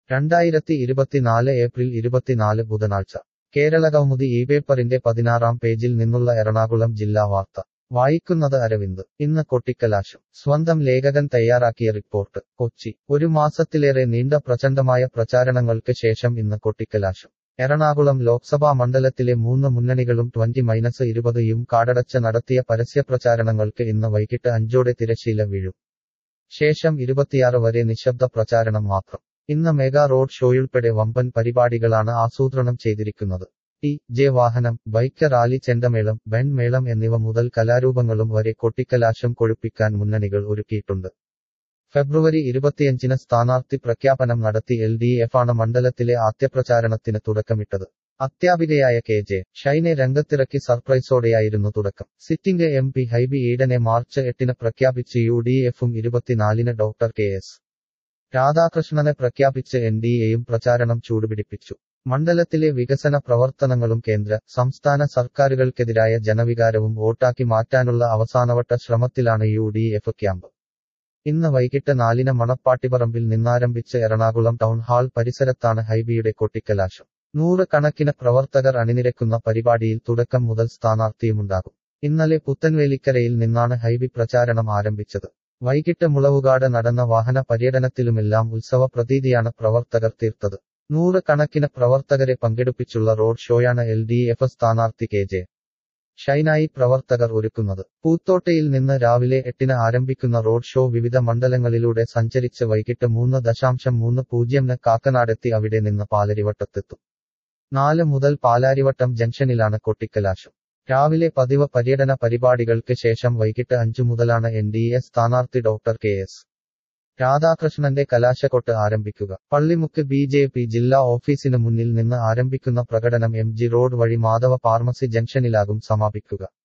രണ്ടായിരത്തി ഇരുപത്തിനാല് ഏപ്രിൽ ഇരുപത്തിനാല് ബുധനാഴ്ച കേരള കൗമുദി ഈ പേപ്പറിന്റെ പതിനാറാം പേജിൽ നിന്നുള്ള എറണാകുളം ജില്ലാ വാർത്ത വായിക്കുന്നത് അരവിന്ദ് ഇന്ന് കൊട്ടിക്കലാശം സ്വന്തം ലേഖകൻ തയ്യാറാക്കിയ റിപ്പോർട്ട് കൊച്ചി ഒരു മാസത്തിലേറെ നീണ്ട പ്രചണ്ഡമായ പ്രചാരണങ്ങൾക്ക് ശേഷം ഇന്ന് കൊട്ടിക്കലാശം എറണാകുളം ലോക്സഭാ മണ്ഡലത്തിലെ മൂന്ന് മുന്നണികളും ട്വന്റി മൈനസ് ഇരുപത് യും കാടടച്ച് നടത്തിയ പരസ്യപ്രചാരണങ്ങൾക്ക് ഇന്ന് വൈകിട്ട് അഞ്ചോടെ തിരശ്ശീല വീഴും ശേഷം ഇരുപത്തിയാറ് വരെ നിശബ്ദ പ്രചാരണം മാത്രം ഇന്ന് മെഗാ റോഡ് ഷോയുൾപ്പെടെ വമ്പൻ പരിപാടികളാണ് ആസൂത്രണം ചെയ്തിരിക്കുന്നത് ടി ജെ വാഹനം ബൈക്ക് റാലി ചെണ്ടമേളം ബെൻ മേളം എന്നിവ മുതൽ കലാരൂപങ്ങളും വരെ കൊട്ടിക്കലാശം കൊഴുപ്പിക്കാൻ മുന്നണികൾ ഒരുക്കിയിട്ടുണ്ട് ഫെബ്രുവരി ഇരുപത്തിയഞ്ചിന് സ്ഥാനാർത്ഥി പ്രഖ്യാപനം നടത്തി എൽ ഡി എഫാണ് മണ്ഡലത്തിലെ ആദ്യപ്രചാരണത്തിന് തുടക്കമിട്ടത് അത്യാപികയായ കെ ജെ ഷൈനെ രംഗത്തിറക്കി സർപ്രൈസോടെയായിരുന്നു തുടക്കം സിറ്റിംഗ് എം പി ഹൈബി ഈഡനെ മാർച്ച് എട്ടിന് പ്രഖ്യാപിച്ച് യു ഡി എഫും ഇരുപത്തിനാലിന് ഡോക്ടർ കെ എസ് രാധാകൃഷ്ണനെ പ്രഖ്യാപിച്ച് എൻ ഡി എയും പ്രചാരണം ചൂടുപിടിപ്പിച്ചു മണ്ഡലത്തിലെ വികസന പ്രവർത്തനങ്ങളും കേന്ദ്ര സംസ്ഥാന സർക്കാരുകൾക്കെതിരായ ജനവികാരവും വോട്ടാക്കി മാറ്റാനുള്ള അവസാനവട്ട ശ്രമത്തിലാണ് യു ഡി എഫ് ക്യാമ്പ് ഇന്ന് വൈകിട്ട് നാലിന് മണപ്പാട്ടിപ്പറമ്പിൽ നിന്നാരംഭിച്ച് എറണാകുളം ടൗൺ ഹാൾ പരിസരത്താണ് ഹൈബിയുടെ കൊട്ടിക്കലാശം നൂറ് കണക്കിന് പ്രവർത്തകർ അണിനിരക്കുന്ന പരിപാടിയിൽ തുടക്കം മുതൽ സ്ഥാനാർത്ഥിയുമുണ്ടാകും ഇന്നലെ പുത്തൻവേലിക്കരയിൽ നിന്നാണ് ഹൈബി പ്രചാരണം ആരംഭിച്ചത് വൈകിട്ട് മുളവുകാട് നടന്ന വാഹന പര്യടനത്തിലുമെല്ലാം ഉത്സവ പ്രതീതിയാണ് പ്രവർത്തകർ തീർത്തത് നൂറ് കണക്കിന് പ്രവർത്തകരെ പങ്കെടുപ്പിച്ചുള്ള റോഡ് ഷോയാണ് എൽ ഡി എഫ് സ്ഥാനാർത്ഥി കെ ജെ ഷൈനായി പ്രവർത്തകർ ഒരുക്കുന്നത് പൂത്തോട്ടയിൽ നിന്ന് രാവിലെ എട്ടിന് ആരംഭിക്കുന്ന റോഡ് ഷോ വിവിധ മണ്ഡലങ്ങളിലൂടെ സഞ്ചരിച്ച് വൈകിട്ട് മൂന്ന് ദശാംശം മൂന്ന് പൂജ്യംന് കാക്കനാടെത്തി അവിടെ നിന്ന് പാലരിവട്ടത്തെത്തും നാല് മുതൽ പാലാരിവട്ടം ജംഗ്ഷനിലാണ് കൊട്ടിക്കലാശം രാവിലെ പതിവ് പര്യടന പരിപാടികൾക്ക് ശേഷം വൈകിട്ട് അഞ്ചു മുതലാണ് എൻ ഡി എ സ്ഥാനാർത്ഥി ഡോക്ടർ കെ എസ് രാധാകൃഷ്ണന്റെ കലാശക്കൊട്ട് ആരംഭിക്കുക പള്ളിമുക്ക് ബി ജെ പി ജില്ലാ ഓഫീസിന് മുന്നിൽ നിന്ന് ആരംഭിക്കുന്ന പ്രകടനം എം ജി റോഡ് വഴി മാധവ ഫാർമസി ജംഗ്ഷനിലാകും സമാപിക്കുക